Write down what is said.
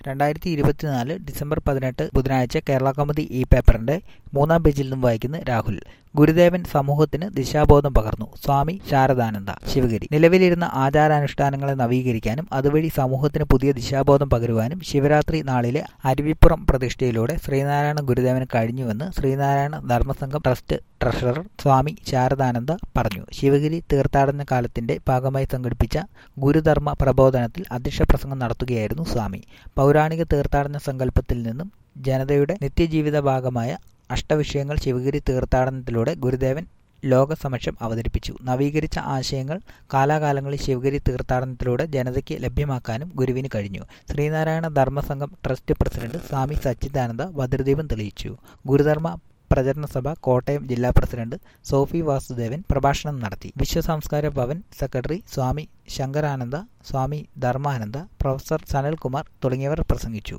രണ്ടായിരത്തി ഇരുപത്തിനാല് ഡിസംബർ പതിനെട്ട് ബുധനാഴ്ച കേരള കൗമുദി ഈ പേപ്പറിന്റെ മൂന്നാം പേജിൽ നിന്നും വായിക്കുന്ന രാഹുൽ ഗുരുദേവൻ സമൂഹത്തിന് ദിശാബോധം പകർന്നു സ്വാമി ശാരദാനന്ദ ശിവഗിരി നിലവിലിരുന്ന ആചാരാനുഷ്ഠാനങ്ങളെ നവീകരിക്കാനും അതുവഴി സമൂഹത്തിന് പുതിയ ദിശാബോധം പകരുവാനും ശിവരാത്രി നാളിലെ അരുവിപ്പുറം പ്രതിഷ്ഠയിലൂടെ ശ്രീനാരായണ ഗുരുദേവന് കഴിഞ്ഞുവെന്ന് ശ്രീനാരായണ ധർമ്മസംഘം ട്രസ്റ്റ് ട്രഷറർ സ്വാമി ശാരദാനന്ദ പറഞ്ഞു ശിവഗിരി തീർത്ഥാടന കാലത്തിന്റെ ഭാഗമായി സംഘടിപ്പിച്ച ഗുരുധർമ്മ പ്രബോധനത്തിൽ അധ്യക്ഷ പ്രസംഗം നടത്തുകയായിരുന്നു സ്വാമി പൗരാണിക തീർത്ഥാടന സങ്കല്പത്തിൽ നിന്നും ജനതയുടെ നിത്യജീവിത ഭാഗമായ അഷ്ടവിഷയങ്ങൾ ശിവഗിരി തീർത്ഥാടനത്തിലൂടെ ഗുരുദേവൻ ലോകസമക്ഷം അവതരിപ്പിച്ചു നവീകരിച്ച ആശയങ്ങൾ കാലാകാലങ്ങളിൽ ശിവഗിരി തീർത്ഥാടനത്തിലൂടെ ജനതയ്ക്ക് ലഭ്യമാക്കാനും ഗുരുവിന് കഴിഞ്ഞു ശ്രീനാരായണ ധർമ്മസംഘം ട്രസ്റ്റ് പ്രസിഡന്റ് സ്വാമി സച്ചിദാനന്ദ ഭദ്രദീപം തെളിയിച്ചു ഗുരുധർമ്മ പ്രചരണ സഭ കോട്ടയം ജില്ലാ പ്രസിഡന്റ് സോഫി വാസുദേവൻ പ്രഭാഷണം നടത്തി വിശ്വസംസ്കാര ഭവൻ സെക്രട്ടറി സ്വാമി ശങ്കരാനന്ദ സ്വാമി ധർമാനന്ദ പ്രൊഫസർ സനൽകുമാർ തുടങ്ങിയവർ പ്രസംഗിച്ചു